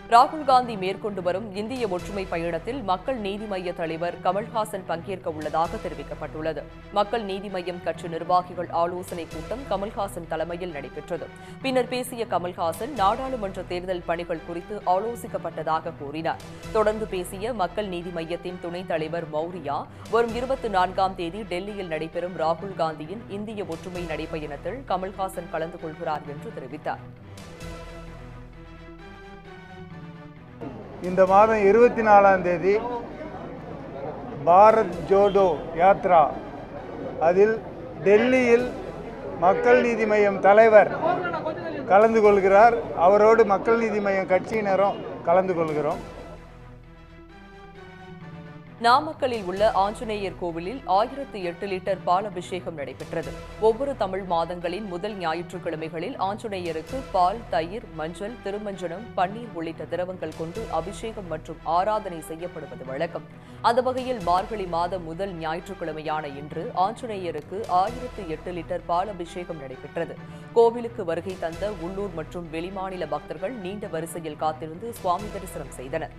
ராகுல் காந்தி மேற்கொண்டு வரும் இந்திய ஒற்றுமை பயணத்தில் மக்கள் நீதி மய்ய தலைவர் கமல்ஹாசன் பங்கேற்க உள்ளதாக தெரிவிக்கப்பட்டுள்ளது மக்கள் நீதி மய்யம் கட்சி நிர்வாகிகள் ஆலோசனைக் கூட்டம் கமல்ஹாசன் தலைமையில் நடைபெற்றது பின்னர் பேசிய கமல்ஹாசன் நாடாளுமன்ற தேர்தல் பணிகள் குறித்து ஆலோசிக்கப்பட்டதாக கூறினார் தொடர்ந்து பேசிய மக்கள் நீதி மய்யத்தின் துணைத் தலைவர் மௌரியா வரும் இருபத்தி நான்காம் தேதி டெல்லியில் நடைபெறும் ராகுல் காந்தியின் இந்திய ஒற்றுமை நடைபயணத்தில் கமல்ஹாசன் கலந்து கொள்கிறார் என்று தெரிவித்தார் இந்த மாதம் இருபத்தி நாலாம் தேதி பாரத் ஜோடோ யாத்ரா அதில் டெல்லியில் மக்கள் நீதி மய்யம் தலைவர் கலந்து கொள்கிறார் அவரோடு மக்கள் நீதி மய்யம் கட்சியினரும் கலந்து கொள்கிறோம் நாமக்கல்லில் உள்ள ஆஞ்சநேயர் கோவிலில் ஆயிரத்து எட்டு லிட்டர் பால் அபிஷேகம் நடைபெற்றது ஒவ்வொரு தமிழ் மாதங்களின் முதல் ஞாயிற்றுக்கிழமைகளில் ஆஞ்சநேயருக்கு பால் தயிர் மஞ்சள் திருமஞ்சனம் பன்னீர் உள்ளிட்ட திரவங்கள் கொண்டு அபிஷேகம் மற்றும் ஆராதனை செய்யப்படுவது வழக்கம் அந்த வகையில் மார்கழி மாதம் முதல் ஞாயிற்றுக்கிழமையான இன்று ஆஞ்சநேயருக்கு ஆயிரத்து எட்டு லிட்டர் பால் அபிஷேகம் நடைபெற்றது கோவிலுக்கு வருகை தந்த உள்ளூர் மற்றும் வெளிமாநில பக்தர்கள் நீண்ட வரிசையில் காத்திருந்து சுவாமி தரிசனம் செய்தனர்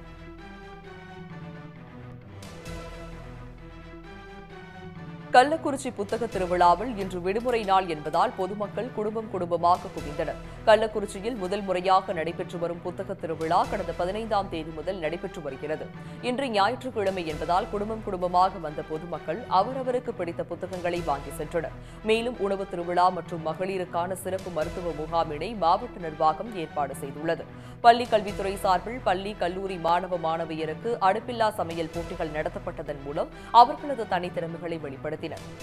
கள்ளக்குறிச்சி புத்தக திருவிழாவில் இன்று விடுமுறை நாள் என்பதால் பொதுமக்கள் குடும்பம் குடும்பமாக குவிந்தனர் கள்ளக்குறிச்சியில் முதல் முறையாக நடைபெற்று வரும் புத்தக திருவிழா கடந்த பதினைந்தாம் தேதி முதல் நடைபெற்று வருகிறது இன்று ஞாயிற்றுக்கிழமை என்பதால் குடும்பம் குடும்பமாக வந்த பொதுமக்கள் அவரவருக்கு பிடித்த புத்தகங்களை வாங்கி சென்றனர் மேலும் உணவு திருவிழா மற்றும் மகளிருக்கான சிறப்பு மருத்துவ முகாமினை மாவட்ட நிர்வாகம் ஏற்பாடு செய்துள்ளது பள்ளி கல்வித்துறை சார்பில் பள்ளி கல்லூரி மாணவ மாணவியருக்கு அடுப்பில்லா சமையல் போட்டிகள் நடத்தப்பட்டதன் மூலம் அவர்களது தனித்திறமைகளை வெளிப்படுத்தினர்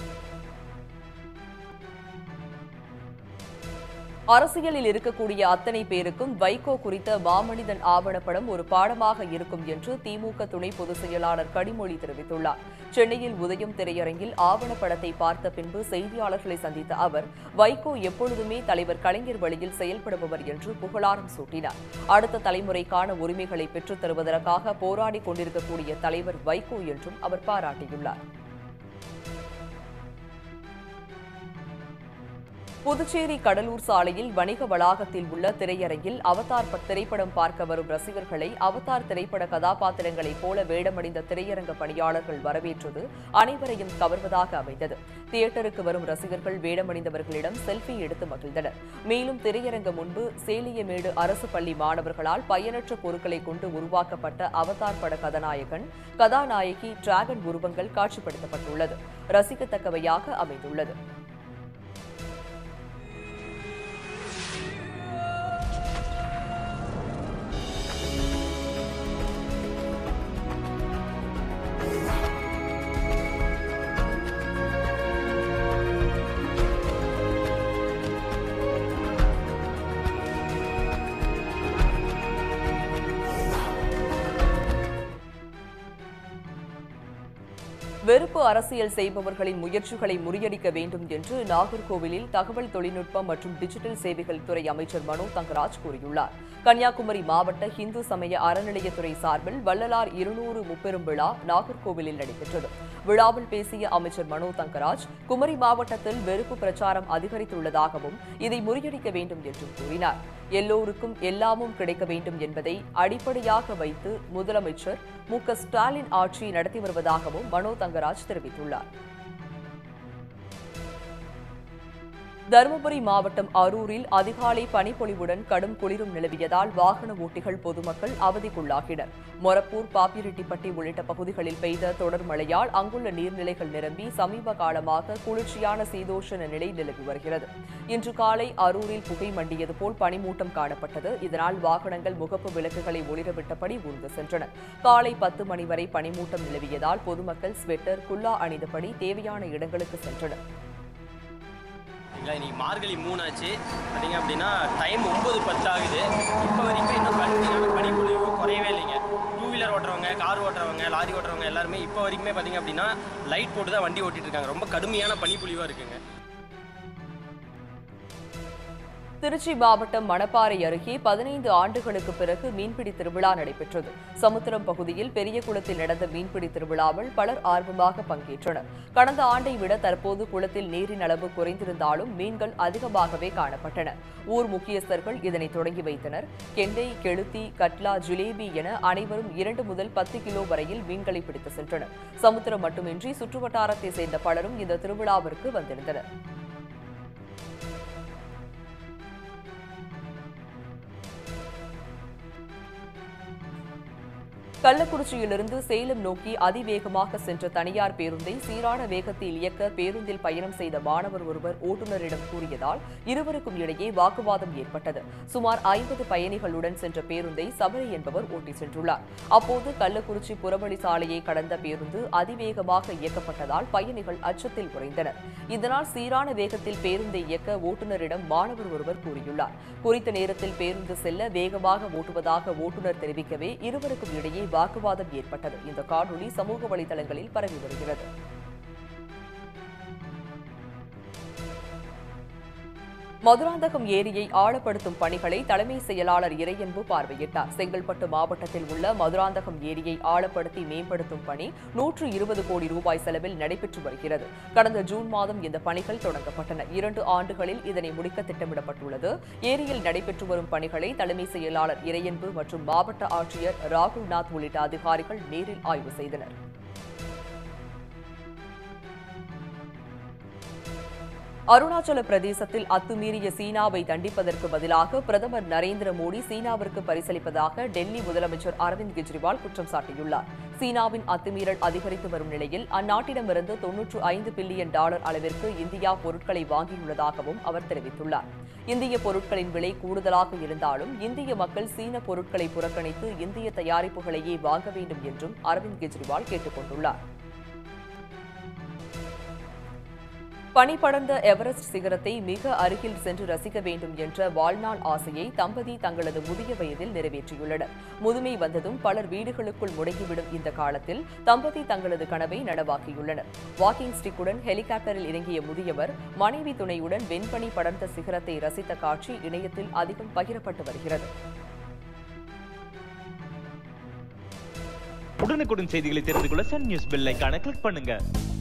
அரசியலில் இருக்கக்கூடிய அத்தனை பேருக்கும் வைகோ குறித்த மாமனிதன் ஆவணப்படம் ஒரு பாடமாக இருக்கும் என்று திமுக துணை பொதுச் செயலாளர் கனிமொழி தெரிவித்துள்ளார் சென்னையில் உதயம் திரையரங்கில் ஆவணப்படத்தை பார்த்த பின்பு செய்தியாளர்களை சந்தித்த அவர் வைகோ எப்பொழுதுமே தலைவர் கலைஞர் வழியில் செயல்படுபவர் என்று புகழாரம் சூட்டினார் அடுத்த தலைமுறைக்கான உரிமைகளை பெற்றுத் தருவதற்காக போராடிக் கொண்டிருக்கக்கூடிய தலைவர் வைகோ என்றும் அவர் பாராட்டியுள்ளார் புதுச்சேரி கடலூர் சாலையில் வணிக வளாகத்தில் உள்ள திரையரங்கில் அவதார் ப- திரைப்படம் பார்க்க வரும் ரசிகர்களை அவதார் திரைப்பட கதாபாத்திரங்களைப் போல வேடமணிந்த திரையரங்க பணியாளர்கள் வரவேற்றது அனைவரையும் கவர்வதாக அமைந்தது தியேட்டருக்கு வரும் ரசிகர்கள் வேடமணிந்தவர்களிடம் செல்ஃபி எடுத்து மகிழ்ந்தனர் மேலும் திரையரங்கம் முன்பு சேலியமேடு அரசு பள்ளி மாணவர்களால் பயனற்ற பொருட்களை கொண்டு உருவாக்கப்பட்ட அவதார் பட கதாநாயகன் கதாநாயகி டிராகன் உருவங்கள் காட்சிப்படுத்தப்பட்டுள்ளது ரசிக்கத்தக்கவையாக அமைந்துள்ளது வெறுப்பு அரசியல் செய்பவர்களின் முயற்சிகளை முறியடிக்க வேண்டும் என்று நாகர்கோவிலில் தகவல் தொழில்நுட்பம் மற்றும் டிஜிட்டல் சேவைகள் துறை அமைச்சர் மனோ தங்கராஜ் கூறியுள்ளார் கன்னியாகுமரி மாவட்ட இந்து சமய அறநிலையத்துறை சார்பில் வள்ளலார் இருநூறு முப்பெரும் விழா நாகர்கோவிலில் நடைபெற்றது விழாவில் பேசிய அமைச்சர் மனோ தங்கராஜ் குமரி மாவட்டத்தில் வெறுப்பு பிரச்சாரம் அதிகரித்துள்ளதாகவும் இதை முறியடிக்க வேண்டும் என்றும் கூறினார் எல்லோருக்கும் எல்லாமும் கிடைக்க வேண்டும் என்பதை அடிப்படையாக வைத்து முதலமைச்சர் மு க ஸ்டாலின் ஆட்சி நடத்தி வருவதாகவும் மனோ தங்கராஜ் தெரிவித்துள்ளார் தருமபுரி மாவட்டம் அரூரில் அதிகாலை பனிப்பொழிவுடன் கடும் குளிரும் நிலவியதால் வாகன ஓட்டிகள் பொதுமக்கள் அவதிக்குள்ளாகினர் மொரப்பூர் பாப்பிரெட்டிப்பட்டி உள்ளிட்ட பகுதிகளில் பெய்த தொடர் மழையால் அங்குள்ள நீர்நிலைகள் நிரம்பி சமீப காலமாக குளிர்ச்சியான சீதோஷண நிலை நிலவி வருகிறது இன்று காலை அரூரில் புகை மண்டியது போல் பனிமூட்டம் காணப்பட்டது இதனால் வாகனங்கள் முகப்பு விளக்குகளை ஒளிரவிட்டபடி ஊர்ந்து சென்றன காலை பத்து மணி வரை பனிமூட்டம் நிலவியதால் பொதுமக்கள் ஸ்வெட்டர் குல்லா அணிந்தபடி தேவையான இடங்களுக்கு சென்றனர் சரிங்களா இன்னைக்கு மார்கழி மூணாச்சு பார்த்தீங்க அப்படின்னா டைம் ஒம்பது பத்து ஆகுது இப்போ வரைக்கும் இன்னும் கடுமையான பனிப்பொழிவு குறையவே இல்லைங்க டூ வீலர் ஓட்டுறவங்க கார் ஓட்டுறவங்க லாரி ஓட்டுறவங்க எல்லாருமே இப்போ வரைக்குமே பார்த்தீங்க அப்படின்னா லைட் போட்டு தான் வண்டி ஓட்டிட்டு இருக்காங்க ரொம்ப கடுமையான பனிப்பொழிவாக இருக்குங்க திருச்சி மாவட்டம் மணப்பாறை அருகே பதினைந்து ஆண்டுகளுக்கு பிறகு மீன்பிடி திருவிழா நடைபெற்றது சமுத்திரம் பகுதியில் பெரிய குளத்தில் நடந்த மீன்பிடி திருவிழாவில் பலர் ஆர்வமாக பங்கேற்றனர் கடந்த ஆண்டை விட தற்போது குளத்தில் நீரின் அளவு குறைந்திருந்தாலும் மீன்கள் அதிகமாகவே காணப்பட்டன ஊர் முக்கியஸ்தர்கள் இதனை தொடங்கி வைத்தனர் கெண்டை கெளுத்தி கட்லா ஜிலேபி என அனைவரும் இரண்டு முதல் பத்து கிலோ வரையில் மீன்களை பிடித்து சென்றனர் சமுத்திரம் மட்டுமின்றி சுற்றுவட்டாரத்தை சேர்ந்த பலரும் இந்த திருவிழாவிற்கு வந்திருந்தனர் கள்ளக்குறிச்சியிலிருந்து சேலம் நோக்கி அதிவேகமாக சென்ற தனியார் பேருந்தை சீரான வேகத்தில் இயக்க பேருந்தில் பயணம் செய்த மாணவர் ஒருவர் ஓட்டுநரிடம் கூறியதால் இருவருக்கும் இடையே வாக்குவாதம் ஏற்பட்டது சுமார் ஐம்பது பயணிகளுடன் சென்ற பேருந்தை சபரி என்பவர் ஓட்டிச் சென்றுள்ளார் அப்போது கள்ளக்குறிச்சி புறவழி சாலையை கடந்த பேருந்து அதிவேகமாக இயக்கப்பட்டதால் பயணிகள் அச்சத்தில் உறைந்தனர் இதனால் சீரான வேகத்தில் பேருந்தை இயக்க ஓட்டுநரிடம் மாணவர் ஒருவர் கூறியுள்ளார் குறித்த நேரத்தில் பேருந்து செல்ல வேகமாக ஓட்டுவதாக ஓட்டுநர் தெரிவிக்கவே இருவருக்கும் இடையே வாக்குவாதம் ஏற்பட்டது இந்த காணொலி சமூக வலைதளங்களில் பரவி வருகிறது மதுராந்தகம் ஏரியை ஆழப்படுத்தும் பணிகளை தலைமை செயலாளர் இறையன்பு பார்வையிட்டார் செங்கல்பட்டு மாவட்டத்தில் உள்ள மதுராந்தகம் ஏரியை ஆழப்படுத்தி மேம்படுத்தும் பணி நூற்று இருபது கோடி ரூபாய் செலவில் நடைபெற்று வருகிறது கடந்த ஜூன் மாதம் இந்த பணிகள் தொடங்கப்பட்டன இரண்டு ஆண்டுகளில் இதனை முடிக்க திட்டமிடப்பட்டுள்ளது ஏரியில் நடைபெற்று வரும் பணிகளை தலைமை செயலாளர் இறையன்பு மற்றும் மாவட்ட ஆட்சியர் ராகுல்நாத் உள்ளிட்ட அதிகாரிகள் நேரில் ஆய்வு செய்தனர் அருணாச்சல பிரதேசத்தில் அத்துமீறிய சீனாவை தண்டிப்பதற்கு பதிலாக பிரதமர் நரேந்திர மோடி சீனாவிற்கு பரிசளிப்பதாக டெல்லி முதலமைச்சர் அரவிந்த் கெஜ்ரிவால் குற்றம் சாட்டியுள்ளார் சீனாவின் அத்துமீறல் அதிகரித்து வரும் நிலையில் அந்நாட்டிடமிருந்து தொன்னூற்று ஐந்து பில்லியன் டாலர் அளவிற்கு இந்தியா பொருட்களை வாங்கியுள்ளதாகவும் அவர் தெரிவித்துள்ளார் இந்திய பொருட்களின் விலை கூடுதலாக இருந்தாலும் இந்திய மக்கள் சீன பொருட்களை புறக்கணித்து இந்திய தயாரிப்புகளையே வாங்க வேண்டும் என்றும் அரவிந்த் கெஜ்ரிவால் கேட்டுக் கொண்டுள்ளார் பனிபடர்ந்த எவரெஸ்ட் சிகரத்தை மிக அருகில் சென்று ரசிக்க வேண்டும் என்ற வாழ்நாள் ஆசையை தம்பதி தங்களது முதிய வயதில் நிறைவேற்றியுள்ளனர் முதுமை வந்ததும் பலர் வீடுகளுக்குள் முடங்கிவிடும் இந்த காலத்தில் தம்பதி தங்களது கனவை நனவாக்கியுள்ளனர் வாக்கிங் ஸ்டிக்குடன் ஹெலிகாப்டரில் இறங்கிய முதியவர் மனைவி துணையுடன் வெண்பனி படர்ந்த சிகரத்தை ரசித்த காட்சி இணையத்தில் அதிகம் பகிரப்பட்டு வருகிறது உடனுக்குடன் செய்திகளை தெரிந்து கொள்ள சன் நியூஸ் பெல் ஐகானை கிளிக் பண்ணுங்க